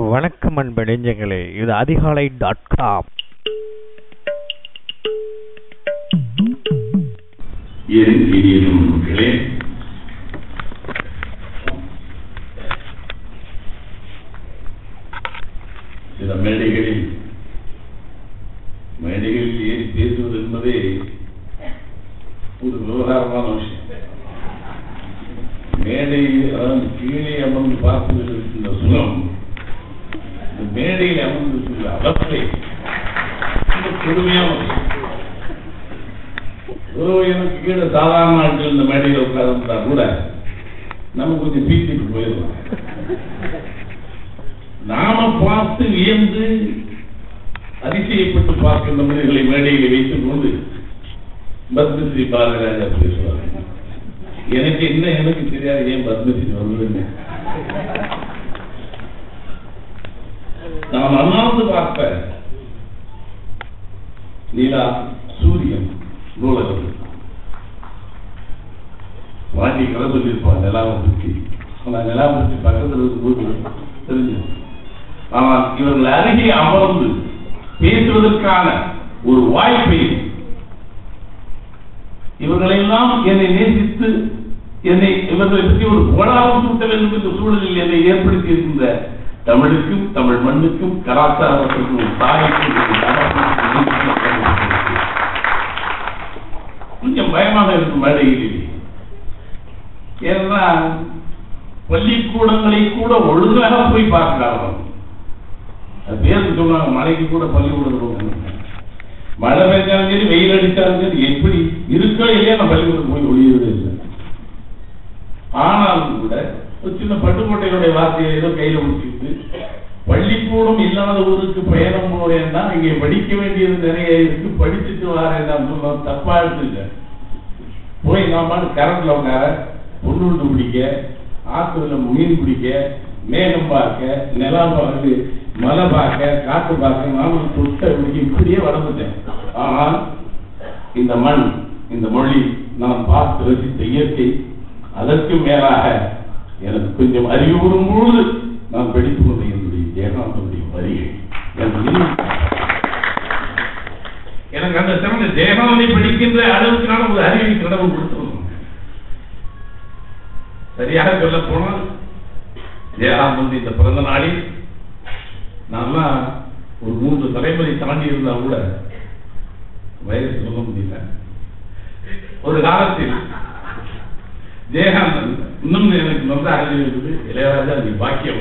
வணக்கம் அன்பு நெஞ்சங்களே இது அதிகாலை டாட் காம் என் இனிய மக்களே சில மேடைகளில் மேடைகளில் ஏறி பேசுவது என்பதே ஒரு விவகாரமான விஷயம் மேடையில் அதாவது கீழே அமர்ந்து பார்ப்பதில் இருக்கின்ற சுகம் இந்த மேடையில் அமர்ந்து இருக்கின்ற அவஸ்தை ரொம்ப கொடுமையான விஷயம் ஏதோ எனக்கு கீழே சாதாரண ஆட்கள் இந்த மேடையில் உட்கார்ந்துட்டா கூட நம்ம கொஞ்சம் பீச்சிட்டு போயிடலாம் நாம பார்த்து வியந்து அதிசயப்பட்டு பார்க்கின்ற மனிதர்களை மேடையில் வைத்துக் கொண்டு பத்மஸ்ரீ பாரதிராஜா பேசுவார் எனக்கு என்ன எனக்கு தெரியாது ஏன் பத்மஸ்ரீ வந்ததுன்னு நான் அண்ணாந்து பார்ப்ப நீலா சூரியன் நூலகம் வாண்டி கதை சொல்லியிருப்பான் நிலாவை பற்றி ஆனா நிலாவை பற்றி பக்கத்தில் இருக்கும்போது தெரிஞ்சு ஆனால் இவர்கள் அருகே அமர்ந்து பேசுவதற்கான ஒரு வாய்ப்பை இவர்களெல்லாம் என்னை நேசித்து என்னை இவர்களை பற்றி ஒரு புகழாரம் சூட்ட வேண்டும் என்ற சூழலில் என்னை ஏற்படுத்தி இருக்கின்ற தமிழுக்கும் தமிழ் மண்ணுக்கும் கலாச்சாரத்திற்கும் தாய்க்கும் ஒரு தகப்பனுக்கும் கொஞ்சம் பயமாக இருக்கும் மேடையில் ஏன்னா பள்ளிக்கூடங்களை கூட ஒழுங்காக போய் பார்க்கிறார்கள் அது பேர் சொல்றாங்க மழைக்கு கூட பள்ளிக்கூடம் போகணும் மழை பெய்ஞ்சாலும் சரி வெயில் அடித்தாலும் சரி எப்படி இருக்கோ இல்லையா நான் பள்ளிக்கூடம் போய் ஒளியவே இல்லை ஆனாலும் கூட ஒரு சின்ன பட்டுக்கோட்டையினுடைய வார்த்தையை ஏதோ கையில முடிச்சுட்டு பள்ளிக்கூடம் இல்லாத ஊருக்கு பயணம் போறேன்னா இங்கே படிக்க வேண்டியது நிறைய இருக்கு படிச்சுட்டு வரேன் நான் சொல்ல தப்பா எடுத்துக்க போய் நாம கரண்ட்ல உட்கார பொண்ணு விட்டு பிடிக்க ஆத்துல மீன் பிடிக்க மேகம் பார்க்க நிலா பார்க்க மலை பார்க்க காற்று பார்க்க நானும் தொட்ட பிடிக்க இப்படியே வளர்ந்துட்டேன் ஆனால் இந்த மண் இந்த மொழி நான் பார்த்து ரசித்த இயற்கை அதற்கு மேலாக எனக்கு கொஞ்சம் அறிவுறும் பொழுது நான் படித்துக் கொண்ட என்னுடைய ஜெயகாந்தனுடைய வரிகள் எனக்கு இன்னும் எனக்கு அந்த சிறந்த ஜெயகாந்தனை படிக்கின்ற அளவுக்கு நான் ஒரு அறிவை கடவுள் கொடுத்துருந்தோம் சரியாக சொல்ல போனால் ஜெயகாந்தன் இந்த பிறந்த நாளில் நான்லாம் ஒரு மூன்று தலைமுறை தாண்டி இருந்தா கூட வயசு சொல்ல முடியல ஒரு காலத்தில் ஜெயகாந்தன் இன்னும் எனக்கு ரொம்ப அறிவு இருக்குது இளையராஜா நீ பாக்கியம்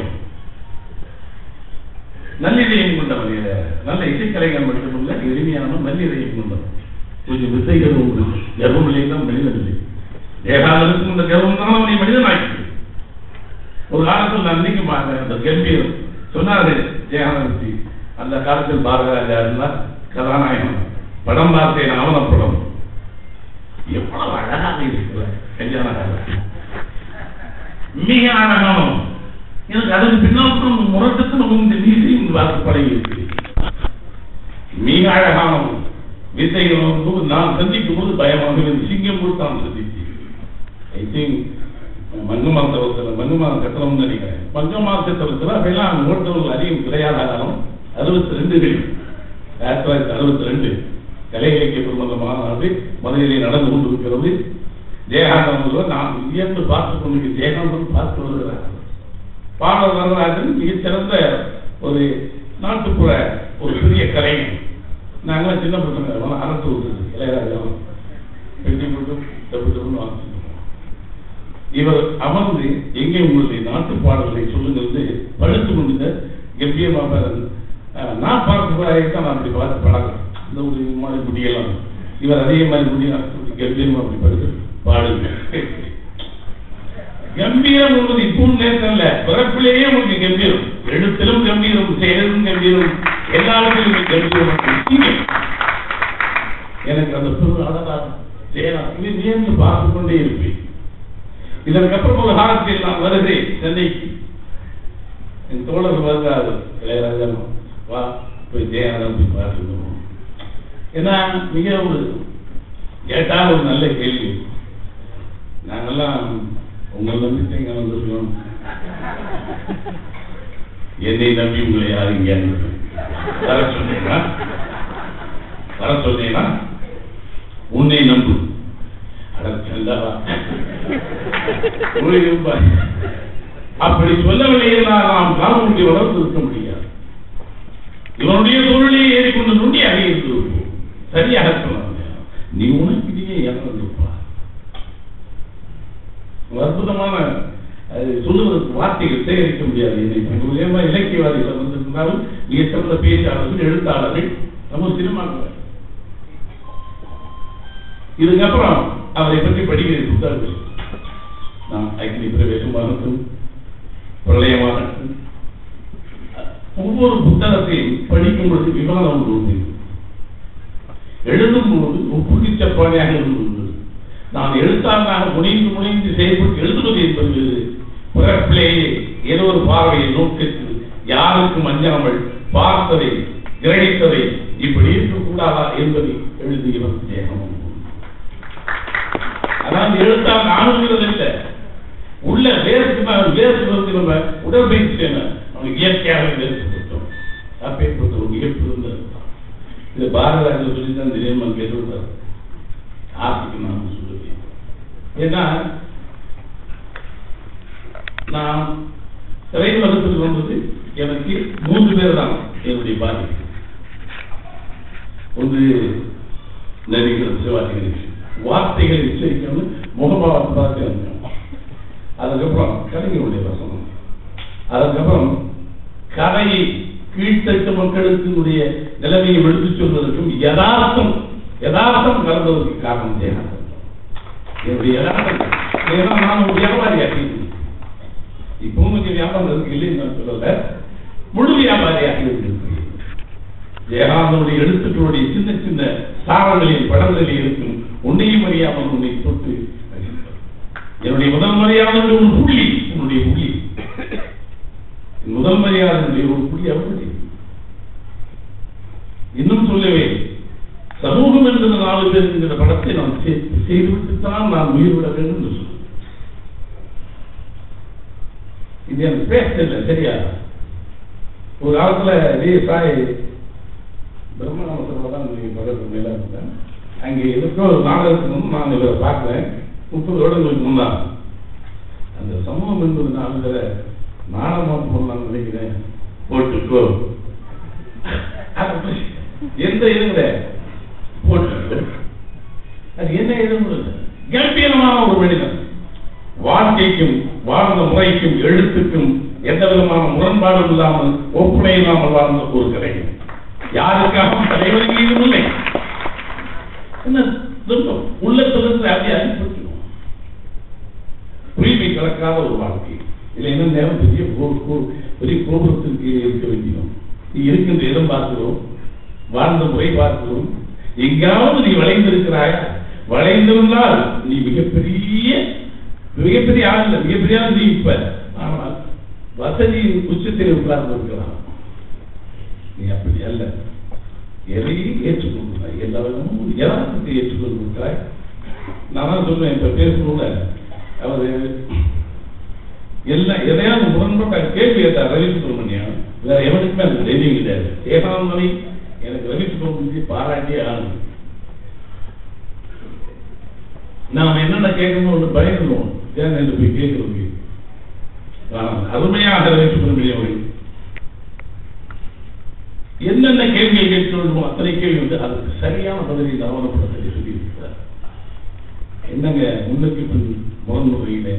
நல்லிதயம் கொண்டவன் இளையராஜா நல்ல இசைக்கலைஞர் மட்டுமல்ல எளிமையான நல்லிதயம் கொண்டவன் கொஞ்சம் விசைகள் உண்டு கர்வம் இல்லைன்னா மனிதன் இல்லை ஜெயகாந்தனுக்கும் இந்த கர்வம் தான் அவனை மனிதன் ஆக்கி ஒரு காலத்தில் நான் அன்னைக்கு பாருங்க அந்த கம்பீரம் சொன்னாரு ஜெயகாந்தன் அந்த காலத்தில் பாரதராஜா இருந்தார் கதாநாயகன் படம் பார்த்தேன் ஆவணப்படம் எவ்வளவு அழகாக இருக்கிற கல்யாண மிக அழகான எனக்கு அதுக்கு பின்னால் முரட்டத்தில் இந்த மீசையும் பார்த்து பழகி இருக்கு மிக அழகான விசைகள் போது நான் சந்திக்கும் போது பயமாக இருந்து சிங்கப்பூர் தான் சந்திச்சு ஐ திங்க் மங்குமா தவத்தில் மங்குமா கட்டணம் நினைக்கிறேன் மங்குமா தவத்தில் அப்பெல்லாம் ஓட்டவர்கள் அதிகம் கிடையாத காலம் அறுபத்தி ரெண்டுகளில் ஆயிரத்தி தொள்ளாயிரத்தி அறுபத்தி ரெண்டு கலை இலக்கிய பெருமந்த மாநாடு மதுரையிலே நடந்து கொண்டிருக்கிறது ஜெயகாந்தன் நான் வியந்து பார்த்து கொண்டு ஜெயகாந்தன் பார்த்து வருகிறார் பாடல் வரலாற்றில் மிகச்சிறந்த ஒரு நாட்டுப்புற ஒரு சிறிய கலைஞர் நாங்களாம் சின்ன பசங்க அரசு விட்டுது இளையராஜா பெட்டி போட்டு டப்பு டப்புன்னு வாசிட்டு இவர் அமர்ந்து எங்கே உங்களுடைய நாட்டு பாடல்களை சொல்லுங்கள் படுத்து கொண்டு கம்பீரமாக நான் பார்க்கிறதாக தான் நான் அப்படி பார்த்து பழகிறேன் இந்த ஒரு மாதிரி முடியலாம் இவர் அதே மாதிரி முடியும் கம்பீரமா அப்படி படுத்து பாடுங்க கம்பீரம் என்பது இப்பவும் நேரத்தில் பிறப்பிலேயே உங்களுக்கு கம்பீரம் எழுத்திலும் கம்பீரம் செயலும் கம்பீரம் எல்லாவற்றிலும் கம்பீரம் எனக்கு அந்த பொருள் அழகாக செய்யலாம் இது நேர்ந்து பார்த்து கொண்டே இருப்பேன் இதற்கப்புறம் ஒரு காலத்தில் நான் வருகிறேன் சென்னைக்கு என் தோழர் வருகிறாரு இளையராஜா வா போய் ஜெயநாதன் போய் பார்த்துக்கணும் ஏன்னா மிக ஒரு கேட்டா ஒரு நல்ல கேள்வி நாங்கெல்லாம் உங்களை வந்து எங்க வந்து சொல்லணும் என்னை நம்பி உங்களை யாரும் இங்கே அனுப்பி வர சொன்னீங்கன்னா வர சொன்னீங்கன்னா உன்னை நம்பு அடச்சல்லவா அப்படி சொல்லவில்லை என்றால் நாம் காலமுடி வளர்த்து இருக்க முடியாது இவனுடைய தொழிலை ஏறிக்கொண்டு நுண்டி அடையிட்டு இருப்போம் சரியாக சொன்னாங்க நீ உனக்கு நீயே இறந்துருப்பா ஒரு அற்புதமான அது சொல்லுவதற்கு வார்த்தைகள் சேகரிக்க முடியாது என்னை உயர்மா இலக்கியவாதிகள் வந்திருந்தாலும் மிக சிறந்த பேச்சாளர்கள் எழுத்தாளர்கள் நம்ம சினிமாக்கள் இதுக்கப்புறம் அவரை பற்றி படிக்கிற புத்தகங்கள் நாம் அக்னி பிரவேசமாகட்டும் பிரளயமாகட்டும் ஒவ்வொரு புத்தகத்தையும் படிக்கும் பொழுது விவாதம் உண்டு எழுதும் போது ஒப்புக்கு சப்பானியாக இருந்தது நான் எழுத்தாளராக முனைந்து முனைந்து செயல்பட்டு எழுதுவது என்பது பிறப்பிலேயே ஏதோ ஒரு பார்வையை நோக்கத்தில் யாருக்கும் அஞ்சாமல் பார்த்ததை கிரகித்ததை இப்படி இருக்கக்கூடாதா என்பதை எழுதுகிறோம் தேகமும் அதாவது எழுத்தால் ஆணுங்கிறது இல்லை உள்ள வேருக்கு வேருக்கு வந்து நம்ம உடற்பயிற்சி என்ன நமக்கு இயற்கையாக வேர்த்து கொடுத்தோம் அப்பேற்பட்ட ஒரு இயல்பு இருந்தது இது பாரதிராஜர் சொல்லி தான் திடீர்னு கேட்டுவிட்டார் ஆசைக்கு நான் சொல்லுவேன் ஏன்னா நான் திரையுலகத்துக்கு வந்தது எனக்கு மூன்று பேர் தான் என்னுடைய பாதிப்பு ஒன்று நடிகர் சிவாஜி கணேசன் வார்த்தைகளை உச்சரிக்கணும் முகபாவத்தை பார்த்து வந்தேன் அதுக்கப்புறம் கலைஞருடைய வசனம் அதுக்கப்புறம் கதையை கீழ்த்தட்டு மக்களுக்கு நிலைமையை எடுத்துச் சொல்வதற்கும் யதார்த்தம் யதார்த்தம் கலந்ததற்கு காரணம் தேகம் என்னுடைய யதார்த்தம் ஏன்னா நான் ஒரு வியாபாரியாக இப்பவும் கொஞ்சம் வியாபாரம் இருக்கு இல்லைன்னு நான் சொல்லல முழு வியாபாரியாக இருந்திருக்கிறேன் ஜெயகாந்தனுடைய எழுத்துக்களுடைய சின்ன சின்ன சாரங்களில் படங்களில் இருக்கும் உன்னையும் அறியாமல் உன்னை தொட்டு என்னுடைய முதல் மரியாதை ஒரு புள்ளி உன்னுடைய புள்ளி முதல் மரியாதை ஒரு புள்ளி அவருடைய இன்னும் சொல்லவே சமூகம் என்கிற நாலு பேர் என்கிற படத்தை நான் செய்துவிட்டுத்தான் நான் உயிர் விட வேண்டும் என்று சொல்லுவேன் இது எனக்கு பேச இல்லை சரியா ஒரு காலத்துல இதே சாய் பிரம்மநாமத்தில் தான் நீங்க பக்கத்து மேல இருந்தேன் அங்கே இருக்க ஒரு நாடகத்துக்கு முன் நான் இவரை பார்த்தேன் முப்பது வருடங்களுக்கு முன்னால் அந்த சமூகம் என்பது நாலு பேரை நாடகமாக போடலாம்னு நினைக்கிறேன் போட்டுக்கோ எந்த இதுங்கிற போட்டுக்கோ அது என்ன எதுவும் கம்பீரமான ஒரு மனிதன் வாழ்க்கைக்கும் வாழ்ந்த முறைக்கும் எழுத்துக்கும் எந்த விதமான முரண்பாடும் இல்லாமல் ஒப்புமை இல்லாமல் வாழ்ந்த ஒரு கலைஞர் யாருக்காகவும் தலைவருக்கு இதுவும் இல்லை என்ன துன்பம் உள்ளத்திலிருந்து அப்படியே அனுப்பிவிட்டுரும் உரிமை கலக்காத ஒரு வாழ்க்கை இல்லை என்ன நேரம் பெரிய கோ- கோ- பெரிய கோபுரத்திற்கு இருக்க வேண்டியும் நீ இருக்கின்ற இடம் பார்க்கிறோம் வாழ்ந்த முறை பார்க்கிறோம் எங்காவது நீ வளைந்திருக்கிறாயா வளைந்திருந்தால் நீ மிகப்பெரிய மிகப்பெரிய ஆள் இல்லை மிகப்பெரிய ஆள் நீ இப்ப ஆனால் வசதியின் உச்சத்தில் உட்கார்ந்து இருக்கலாம் நீ அப்படி அல்ல எதையும் ஏற்றுக்கொள்கிறாய் எல்லா விதமும் யதார்த்தத்தை ஏற்றுக்கொள்கிறாய் நான் தான் சொல்லுவேன் இப்ப பேசணும்ல அவர் எல்லாம் எதையாவது முரண்பட்ட கேள்வி கேட்டார் ரவி சுப்பிரமணியம் வேற எவனுக்குமே அந்த தைரியம் கிடையாது ஏகாந்தனை எனக்கு ரவி சுப்பிரமணியத்தை பாராட்டியே ஆனது நாம என்னென்ன கேட்கணும்னு பயந்துடுவோம் ஏன் என்று போய் கேட்கறது ஆனால் அருமையாக ரவி சுப்பிரமணியம் அவர்கள் என்னென்ன கேள்வியை கேட்க வேண்டுமோ அத்தனை கேள்வி வந்து அதுக்கு சரியான பதிலை தாமதப்படுத்த சொல்லியிருக்கிறார் என்னங்க முன்னுக்கு பின் முரண்முறையிலே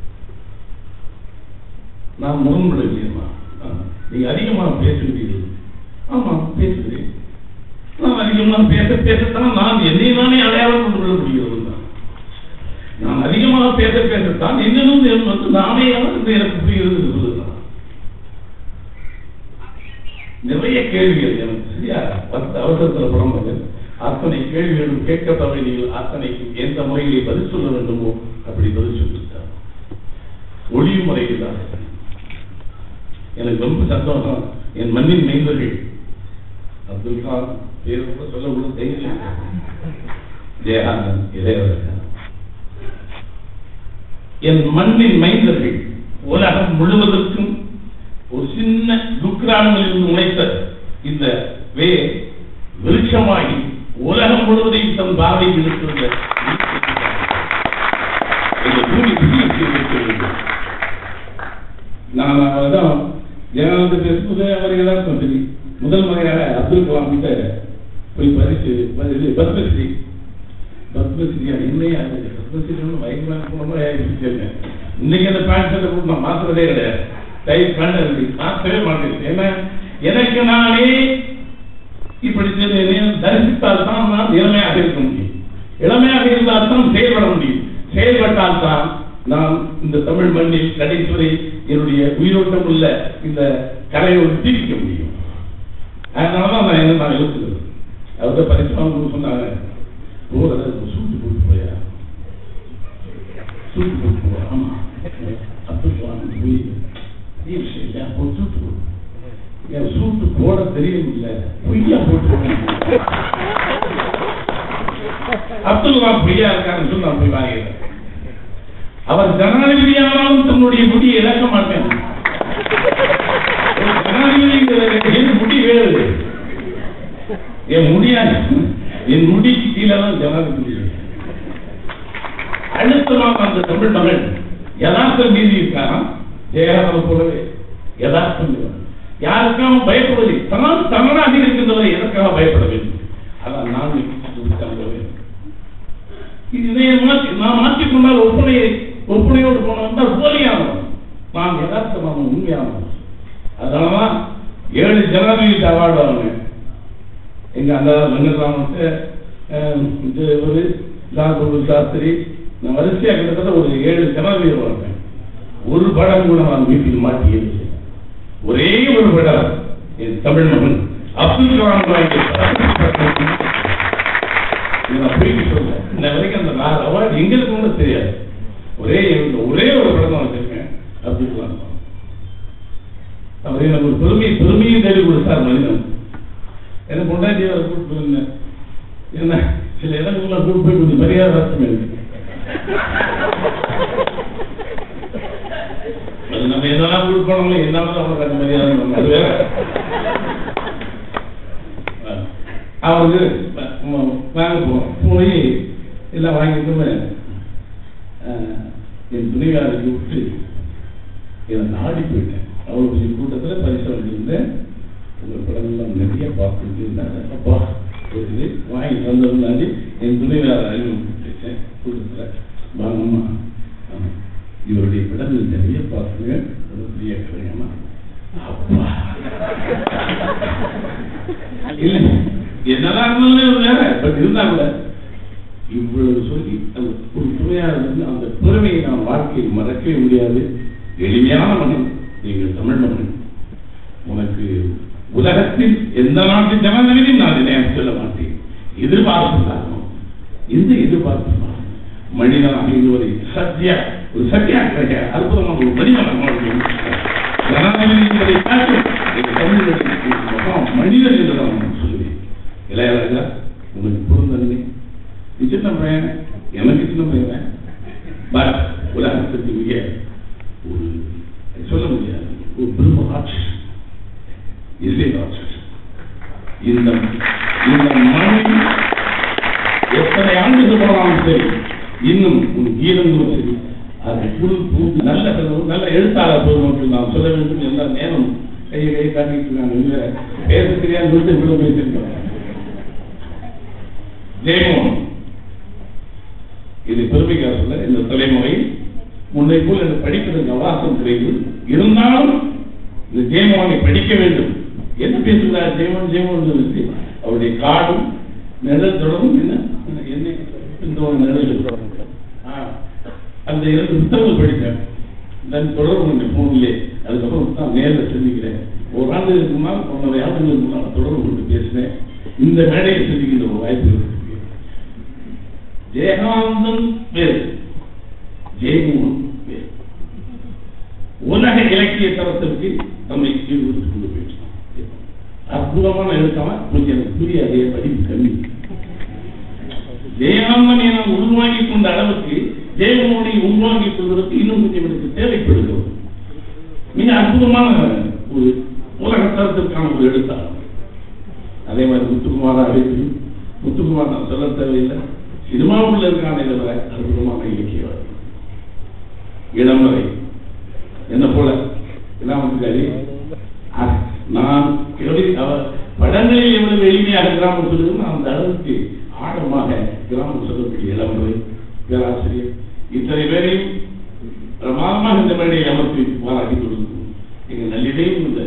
நான் முரண்படவில்லையம்மா ஆ, நீங்க அதிகமாக பேசுகிறீர்கள் ஆமா பேசுகிறேன் நான் அதிகமாக பேச பேசத்தான் நான் என்னை நானே அடையாளம் கொண்டு கொள்ள முடிகிறது நான் அதிகமாக பேச பேசத்தான் என்னிடம் வந்து நானே என்று எனக்கு புரிகிறது என்று சொல்லுகிறான் நிறைய கேள்விகள் எனக்கு சரியா பத்து அவசரத்தில் படம் அத்தனை கேள்விகளும் கேட்க தவறினீர்கள் அத்தனைக்கும் எந்த முறையிலே பதில் சொல்ல வேண்டுமோ அப்படி பதில் சொல்லிவிட்டார் ஒளியும் முறையில் தான் எனக்கு ரொம்ப சந்தோஷம் என் மண்ணின் மைந்தர்கள் அப்துல் கான் பேர் கூட சொல்ல கூட தைரியம் ஜெயகாந்தன் இளையவர்கள் என் மண்ணின் மைந்தர்கள் உலகம் முழுவதற்கும் ஒரு சின்ன நூற்றாண்டுகளில் முளைத்த இந்த வே விருட்சமாகி உலகம் முழுவதையும் தன் பார்வைக்கு இழுத்திருந்த இந்த பூமி புதிய நான் அதான் ஜெயலலிதா பேசும்போது அவர் எல்லாருக்கும் தெரியும் முதல் முறையாக அப்துல் கலாம் கிட்ட போய் பரிசு பரிசு பத்மஸ்ரீ பத்மஸ்ரீயா என்னையா அது? பத்மஸ்ரீ பயங்கரமான குணமா ஆயிடுச்சு இன்னைக்கு அந்த பேண்ட் ஷர்ட்டை போட்டு நான் மாத்துறதே கிடையாது டைட் பேண்ட் இருக்கு மாற்றவே மாட்டேன் ஏன்னா எனக்கு நானே இப்படி செய்து என்னை தரிசித்தால் தான் நான் இளமையாக இருக்க முடியும் இளமையாக இருந்தால் தான் செயல்பட முடியும் செயல்பட்டால் தான் நான் இந்த தமிழ் மண்ணில் கடைசி வரை என்னுடைய உயிரோட்டம் உள்ள இந்த கலையோடு தீர்க்க முடியும் அதனாலதான் நான் என்ன நான் யோசிக்கிறது அவர்கிட்ட பரிசு வாங்கணும்னு சொன்னாங்க போறத சூட்டு போட்டு போயா சூட்டு போட்டு போவா ஆமா அப்துல் கலாம் போய் பெரிய விஷயம் இல்லையா ஒரு சூட்டு போடு என் சூட்டு போட தெரியல பொய்யா போட்டு அப்துல் கலாம் பொய்யா இருக்காருன்னு சொல்லி நான் போய் வாங்கிடுறேன் அவர் ஜனாதிபதியானாலும் தன்னுடைய முடியை இழக்க மாட்டேன் ஒரு ஜனாதிபதிங்கிற என் முடி வேறு என் முடியாது என் முடிக்கு கீழே தான் ஜனாதிபதி அழுத்தமாக அந்த தமிழ் மகன் யதார்த்தம் மீறி இருக்கானா ஜெயகாலம் போலவே யதார்த்தம் இல்லை. யாருக்காக பயப்படுவதில்லை தான் தமிழாக இருக்கின்றவரை எதற்காக பயப்பட வேண்டும் அதான் நான் தங்க வேண்டும் இதை மாற்றி நான் மாற்றிக்கொண்டால் ஒப்பனையை ஒப்பனையோடு போனவன் தான் போலியானவன் நான் யதார்த்தமான உண்மையானவன் அதனாலதான் ஏழு ஜனாதிபதி அவார்டு வாங்கினேன் எங்க அந்த வெங்கட்ராமனுக்கு இது ஒரு லால்பகதூர் சாஸ்திரி நான் வரிசையா கிட்டத்தட்ட ஒரு ஏழு ஜனாதிபதி வாங்கினேன் ஒரு படம் கூட நான் வீட்டில் மாட்டியது ஒரே ஒரு படம் என் தமிழ் மகன் அப்துல் கலாம் வாங்கிய இதை நான் போயிட்டு சொல்றேன் இன்ன வரைக்கும் அந்த நாலு அவார்டு எங்களுக்கு கூட தெரியாது ஒரே இந்த ஒரே ஒரு படம் தான் வச்சிருக்கேன் அப்துல் கலாம் தான். அவர் எனக்கு ஒரு பெருமை பெருமையும் தேடி கொடுத்தார் மனிதன் எனக்கு கொண்டாடி அவரை கூப்பிட்டு போயிருந்தேன் என்ன சில இடங்கள்லாம் கூப்பிட்டு போய் கொஞ்சம் மரியாதை அர்த்தம் இருக்கு அது நம்ம என்னதான் கூப்பிட்டு போனாலும் என்னால அவனுக்கு அந்த மரியாதை நம்ம அது வேற அவருக்கு வாங்க போவோம் போய் எல்லாம் வாங்கிட்டு என் துணைவியாருக்கு விட்டு என்னை நாடி போயிட்டேன் அவருடைய கூட்டத்தில் பரிசு வாங்கியிருந்தேன் உங்கள் படங்கள்லாம் நிறைய பார்த்துட்டு இருந்தாங்க அப்பா இருக்குது வாங்கி தந்ததுனாடி என் துணைவியார் அறிமுகப்படுத்திட்டேன் கூட்டத்தில் வாங்கம்மா ஆமா. இவருடைய படங்கள் நிறைய பார்த்துங்க ஒரு பெரிய கலைஞமா அப்பா இல்ல என்னதான் இருந்தாலும் வேற பட் இருந்தா கூட இவ்வளவு சொல்லி அந்த ஒரு துணையாக இருந்து அந்த பெருமையை நாம் வாழ்க்கையில் மறக்கவே முடியாது எளிமையான மகன் நீங்கள் தமிழ் மகன் உனக்கு உலகத்தில் எந்த நாட்டின் ஜனாதிபதியும் நான் நினைவு சொல்ல மாட்டேன் எதிர்பார்ப்பு காரணம் இந்த எதிர்பார்ப்பு காரணம். மனிதனாக இதுவரை சத்தியா ஒரு சத்தியா கிடையாது அற்புதமான ஒரு மனிதனாக ஜனாதிபதி என்பதை காட்டும் எங்கள் தமிழர்களுக்கு மகா மனிதன் என்று நான் சொல்லுவேன் இளையராஜா உனக்கு பொருந்தன்மை நீ சின்ன பையன் எனக்கு சின்ன பையன் பட் உலகத்துக்கு மிக ஒரு சொல்ல முடியாது ஒரு பெரும் ஆட்சி இசை ஆட்சி இந்த இந்த மண்ணில் எத்தனை ஆண்டுகள் போனாலும் சரி இன்னும் உன் கீதங்களும் சரி அது புது புது நல்ல கதவு, நல்ல எழுத்தாளர் போதும் நான் சொல்ல வேண்டும் எந்த நேரம் கையை கை காட்டிட்டு நான் இல்லை பேச தெரியாது சொல்லிட்டு இவ்வளவு பேசியிருக்கேன் ஜெயமோகன் இது பெருமைக்காக சொல்ல இந்த தலைமுறை முன்னை போல் எனக்கு படிப்பதற்கு அவகாசம் கிடைக்கும் இருந்தாலும் இந்த ஜெயமோகனை படிக்க வேண்டும் என்ன பேசுகிறார் ஜெயமோகன் ஜெயமோகன் சொல்லி அவருடைய காடும் நிழல் தொடரும் என்ன என்ன இந்த ஒரு நிழல் தொடரும் ஆ, அந்த இரண்டு புத்தகங்கள் படித்தேன் தென் தொடர்பு கொண்ட போனிலே அதுக்கப்புறம் தான் நேரில் சந்திக்கிறேன் ஒரு ஆண்டுகளுக்கு முன்னால் ஒன்றரை ஆண்டுகளுக்கு முன்னால் தொடர்பு கொண்டு பேசினேன் இந்த மேடையை சந்திக்கின்ற ஒரு வாய்ப்பு இருக்கு ஜெயகாந்தன் வேறு ஜெயமோகன் வேறு உலக இலக்கிய தரத்திற்கு நம்மை ஈடுபடுத்திக் கொண்டு போயிட்டான் அற்புதமான எழுத்தாம கொஞ்சம் எனக்கு புரியாது என் படிப்பு கம்மி ஜெயகாந்தன் என உள்வாங்கிக் கொண்ட அளவுக்கு ஜெயமோகனை உள்வாங்கிக் கொள்வதற்கு இன்னும் கொஞ்சம் எனக்கு தேவைப்படுகிறது மிக அற்புதமான ஒரு புலகத்தரத்திற்கான ஒரு எழுத்தாளர் அதே மாதிரி முத்துக்குமார் அறிவு முத்துக்குமார் நான் சொல்ல தேவையில்லை சினிமாவுள்ள இருக்கானே தவிர அற்புதமான இலக்கியவாதி இளமறை என்ன போல என்ன வந்துட்டாரு அ- நான் எப்படி அவர் படங்களில் எவ்வளவு எளிமையாக கிராமம் சொல்லுதுன்னு அந்த அளவுக்கு ஆழமாக கிராமம் சொல்லக்கூடிய இளமறை பேராசிரியர் இத்தனை பேரையும் பிரமாதமாக இந்த மேடையை அமர்த்தி பாராட்டி கொடுக்கும் எங்க நல்லிடையும் இந்த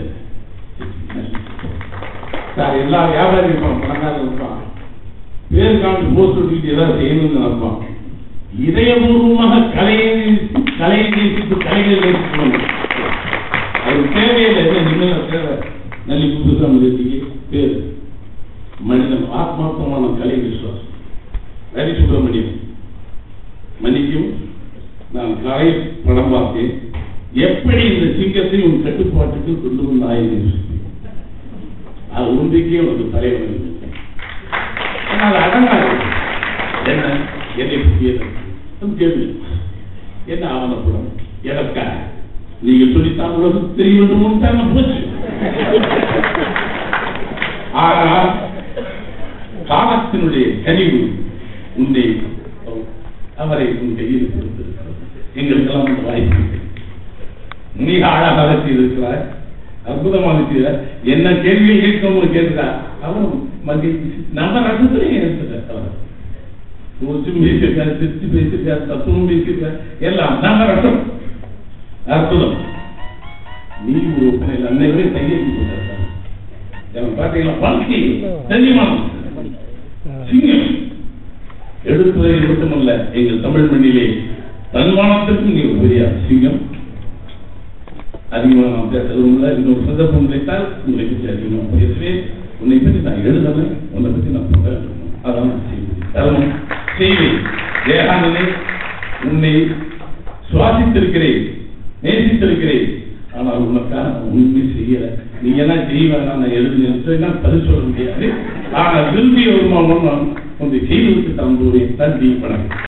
சார் எல்லா வியாபாரி இருப்பான் பணக்காரர் இருப்பான் பேர் காட்டு போஸ்ட் ஒட்டிட்டு ஏதாவது செய்யணும்னு நினைப்பான் இதயபூர்வமாக கலையை நேசித்து, கலையை நேசித்து கலைகளை நேசிக்கணும் அது தேவையில்லை என்ன நிம்மதியா தேவை நல்லி புதுசாமி பேர் மனிதன் ஆத்மார்த்தமான கலை விசுவாசம் ரவி சுப்பிரமணியம் மன்னிக்கும் நான் கலை படம் பார்த்தேன் எப்படி இந்த சிங்கத்தை உன் கட்டுப்பாட்டுக்கு கொண்டு வந்தாய் என்று சொல்லி. அது ஒன்றைக்கே உனக்கு தலைவன் இல்லை. ஆனால் அடங்காது என்ன என்னை புதியது கேள்வி என்ன ஆவணப்படம் எனக்கா நீங்கள் சொல்லித்தான் உலகம் தெரிய வேண்டும் தான் போச்சு ஆனால் காலத்தினுடைய கனிவு உன்னை அவரை உன் கையில் கொடுத்திருக்கிறது எங்களுக்கெல்லாம் அந்த வாய்ப்பு இல்லை. மிக அழகாக செய்திருக்கிறார் அற்புதமாக செய்தார் என்ன கேள்வியை கேட்கவும் கேட்கிறார் அவர் மதி நம்ம ரசத்திலையும் எடுத்துட்டார் அவர் கொஞ்சம் பேசியிருக்கார் திருச்சி பேசியிருக்கார் தத்துவம் பேசியிருக்கார் எல்லாம் நம்ம ரசம் அற்புதம் நீ ஒரு ஒப்பனையில் அன்னைவரே கையெழுத்து போட்டார் எனக்கு பார்த்தீங்களா வாழ்க்கை தெரியுமா சிங்கம் எடுப்பதில் மட்டுமல்ல எங்கள் தமிழ் மண்ணிலே தன்மானத்திற்கும் நீ ஒரு பெரிய சிங்கம் அதிகமாக நாம் பேசுறதும் இன்னொரு சந்தர்ப்பம் கிடைத்தால் உங்களை பற்றி அதிகமாக பேசுவேன் உன்னை பற்றி நான் எழுதலை உன்னை பற்றி நான் சொல்ல அதான் நான் செய்வேன் தருணம் செய்வேன் ஜெயகாந்தனே உன்னை சுவாசித்திருக்கிறேன் நேசித்திருக்கிறேன் ஆனால் உனக்காக நான் ஒண்ணுமே செய்யல நீ என்ன செய்வேன் நான் எழுதுனேன் பதில் சொல்ல முடியாது ஆனால் விரும்பிய ஒரு மாமன் நான் உன்னை செய்து விட்டு தந்தோரே நன்றி வணக்கம்